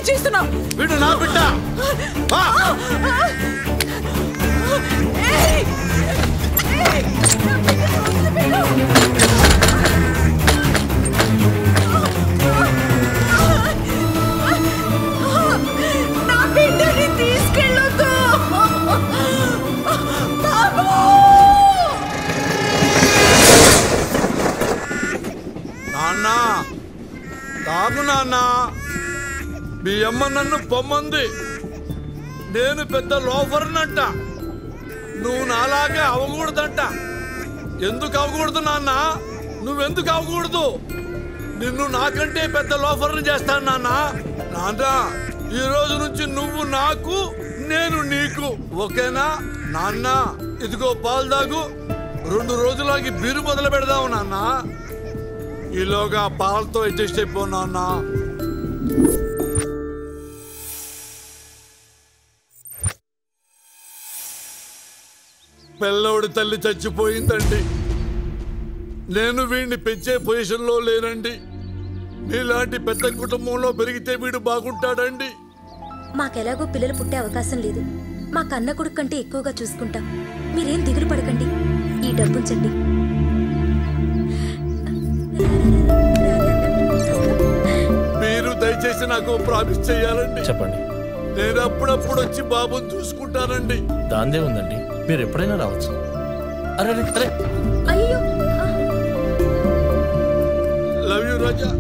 చేస్తున్నావు వీడు నా బిడ్డ ఆ! ఏయ్! ఏయ్! నా బిడ్డను వదిలిపెట్టు! నా బిడ్డని తీసుకెళ్ళొద్దు బాబు నాన్న తాగు నాన్న మీ అమ్మ నన్ను పొమ్మంది నేను పెద్ద లోఫర్నంట నువ్వు నాలాగా అవకూడదంట ఎందుకు అవకూడదు నాన్న నువ్వెందుకు అవకూడదు నిన్ను నాకంటే పెద్ద లోఫర్ని చేస్తాను నాన్న నాన్న ఈ రోజు నుంచి నువ్వు నాకు నేను నీకు ఓకేనా నాన్న ఇదిగో పాలు తాగు రెండు రోజులకి బీరు మొదలు పెడదాం నాన్న ఈలోగా పాలతో అడ్జస్ట్ అయిపోనా అన్నా పిల్లోడి తల్లి చచ్చిపోయిందండి నేను వీడిని పెంచే పొజిషన్లో లేనండి మీలాంటి పెద్ద కుటుంబంలో పెరిగితే వీడు బాగుంటాడండి మాకెలాగో పిల్లలు పుట్టే అవకాశం లేదు మా కన్న కొడుకు కంటే ఎక్కువగా చూసుకుంటాం మీరేం దిగులు పడకండి ఈ డబ్బుంచండి మీరు దయచేసి నాకు ప్రామిస్ చేయాలండి చెప్పండి నేను అప్పుడప్పుడు వచ్చి బాబుని చూసుకుంటానండి దాందే ఉందండి మీరు ఎప్పుడైనా రావచ్చు అరే అరే, అరే అయ్యో లవ్ యూ రాజా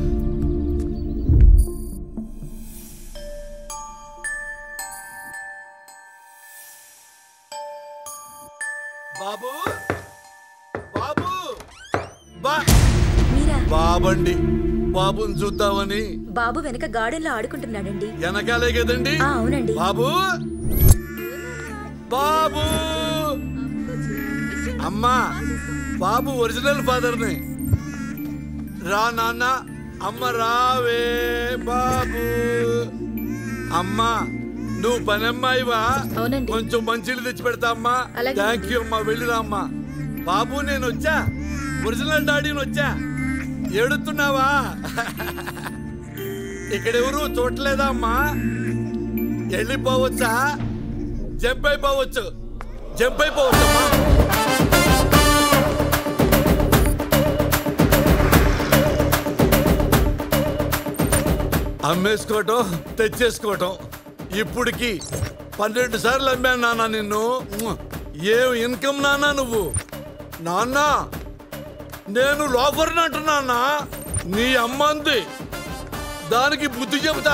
బాబు బాబు బా మీరా బాబండి బాబుని చూద్దామని బాబు వెనక గార్డెన్లో ఆడుకుంటున్నాడండి వెనకాలే కదండి ఆ, అవునండి బాబు బాబు అమ్మా బాబు ఒరిజినల్ ఫాదర్ని రా నాన్న అమ్మ రావే బాబు అమ్మా నువ్వు పని అమ్మాయివా అవునండి. కొంచెం మంచిలు తెచ్చి పెడతా అమ్మా అలాగే. థ్యాంక్ యూ అమ్మా వెళ్ళిరా అమ్మా బాబు నేను వచ్చా ఒరిజినల్ డాడీని వచ్చా ఏడుతున్నావా ఇక్కడెవరు చూడలేదా అమ్మా వెళ్ళిపోవచ్చా జంప్ అయిపోవచ్చు జంప్ అయిపోవచ్చు అమ్మా అమ్మేసుకోవటం తెచ్చేసుకోవటం ఇప్పటికి పన్నెండు సార్లు అమ్మాను నాన్న నిన్ను ఏం ఇన్కమ్ నాన్న నువ్వు నాన్న నేను లోఫర్ని అంటున్నా నీ అమ్మంది దానికి బుద్ధి చెబుతా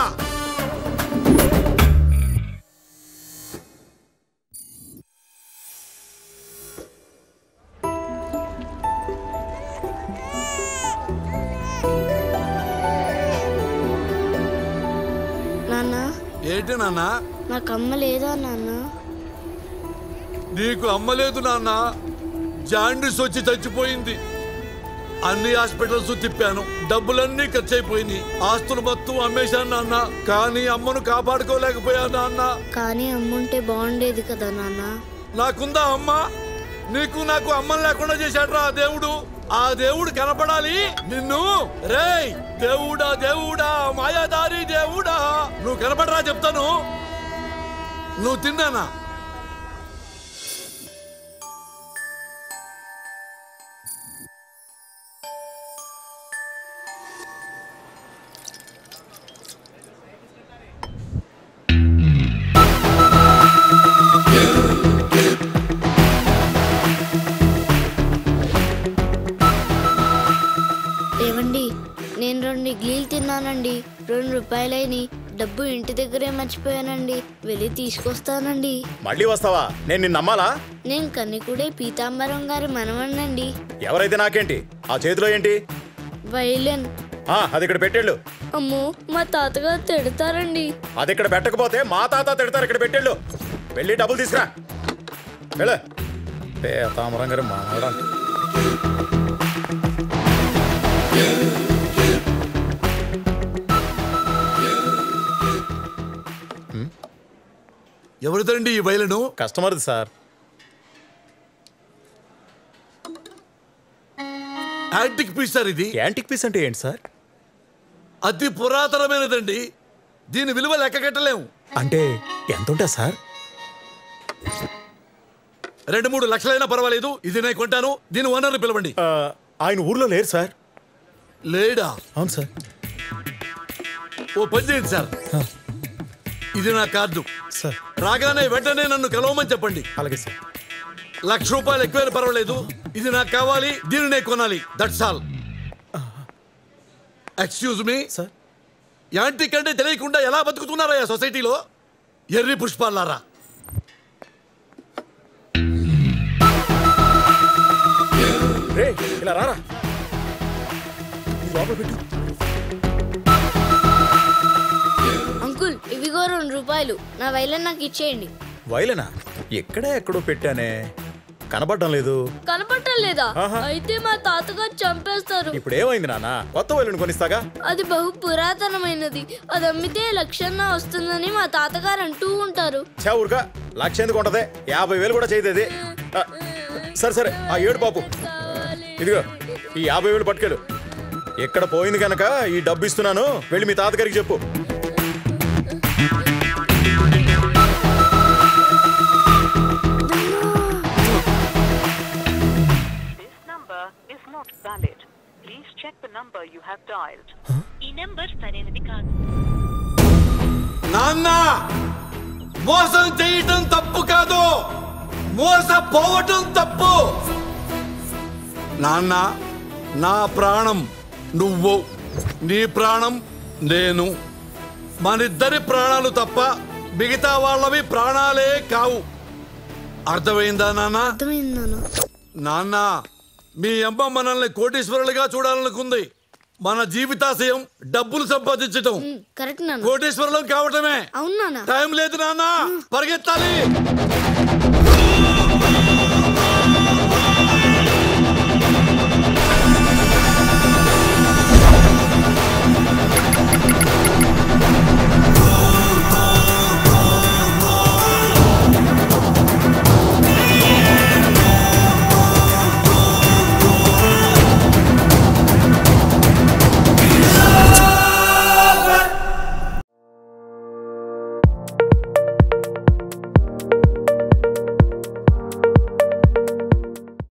నాన్న ఏంటి నాన్న నాకు అమ్మ లేదా నాన్న నీకు అమ్మలేదు నాన్న జాండీస్ వచ్చి చచ్చిపోయింది అన్ని హాస్పిటల్స్ తిప్పాను డబ్బులన్నీ ఖర్చు అయిపోయినాయి ఆస్తులు మొత్తం అమ్మేశాను నాన్న కానీ అమ్మను కాపాడుకోలేకపోయా నాన్న కానీ అమ్ముంటే బాగుండేది కదా నాన్న నాకుందా అమ్మ నీకు నాకు అమ్మని లేకుండా చేశాడు ఆ దేవుడు ఆ దేవుడు కనపడాలి నిన్ను రేయ్ దేవుడా దేవుడా మాయాదారి దేవుడా నువ్వు కనపడరా చెప్తాను నువ్వు తిన్నానా ఏమండి నేను రెండు ఇడ్లీలు తిన్నానండి రెండు రూపాయలైని డబ్బు ఇంటి దగ్గరే మర్చిపోయానండి వెళ్ళి తీసుకొస్తానండి మళ్ళీ వస్తావా నేను నిన్ను నమ్మాలా నేను కన్నికుడే పీతాంబరం గారి మనవణ్ణండి ఎవరైతే నాకేంటి ఆ చేతిలో ఏంటి వైలెన్ ఆ, అది ఇక్కడ పెట్టేళ్ళు అమ్మో మా తాతగారు తిడతారండి అది ఇక్కడ పెట్టకపోతే మా తాత తిడతారు ఇక్కడ పెట్టేళ్ళు వెళ్ళి డబ్బులు తీసుకురా వెళ్ళ తామరం గారు మానవడంట ఎవరిదండి ఈ బయలును కస్టమర్ది సార్ యాంటిక్ పీస్ సార్ ఇది యాంటిక్ పీస్ అంటే ఏంటి సార్ అతి పురాతనమైనదండి దీని విలువ లెక్క కట్టలేము అంటే ఎంత ఉంటా సార్ రెండు మూడు లక్షలైనా పర్వాలేదు ఇది నేను కొంటాను దీని ఓనర్ని పిలవండి ఆ, ఆయన ఊర్లో లేరు సార్ లేడా అవును సార్ ఓ పని చేయండి సార్ ఇది నా కార్డు సార్ రాగానే వెంటనే నన్ను కలవమని చెప్పండి అలాగే సార్ లక్ష రూపాయలు ఎక్కువైనా పర్వాలేదు ఇది నాకు కావాలి దీన్ని నేను కొనాలి that's all excuse me sir antique కంటే తెలియకుండా ఎలా బతుకుతున్నారా ఈ సొసైటీలో ఎర్రి పుష్పాలారా రే ఇలా రారా ఇది లోపల పెట్టు అంకుల్ ఇవిగో రెండు రూపాయలు నా వైలెన్ నాకు ఇచ్చేయండి వైలనా ఎక్కడే ఎక్కడో పెట్టానే కనబడడం లేదు కనపడటం లేదా ఆహా. అయితే మా తాతగారు చంపేస్తారు ఇప్పుడు ఏమైంది నాన్న కొత్త వైలెన్ కొనిస్తాగా అది బహు పురాతనమైనది అది అమ్మితే లక్షన్న వస్తుందని మా తాతగారు అంటూ ఉంటారు చా ఊరుగా లక్ష ఎందుకు ఉంటది యాభై వేలు కూడా చేయదు అది ఆ, సరే సరే ఆ ఏడు పాపు ఇదిగో ఈ యాభై వేలు పట్టుకెళ్ళు ఎక్కడ పోయింది కనుక ఈ డబ్బు ఇస్తున్నాను వెళ్ళి మీ తాతగారికి చెప్పు This number is not valid. Please check the number you have dialed. ఈ నెంబర్ సరైనది కాదు నాన్న మోసం చేయటం తప్పు కాదు మోసపోవటం తప్పు నాన్న నా ప్రాణం నువ్వు నీ ప్రాణం నేను మనిద్దరి ప్రాణాలు తప్ప మిగతా వాళ్ళవి ప్రాణాలే కావు అర్థమైందా నాన్న అర్థమైంది నాన్న నాన్న మీ అమ్మ మనల్ని కోటీశ్వరులుగా చూడాలనుకుంది మన జీవితాశయం డబ్బులు సంపాదించటం ఉమ్, కరెక్ట్ నాన్న కోటీశ్వరులం కావటమే అవును నాన్న టైం లేదు నాన్న పరిగెత్తాలి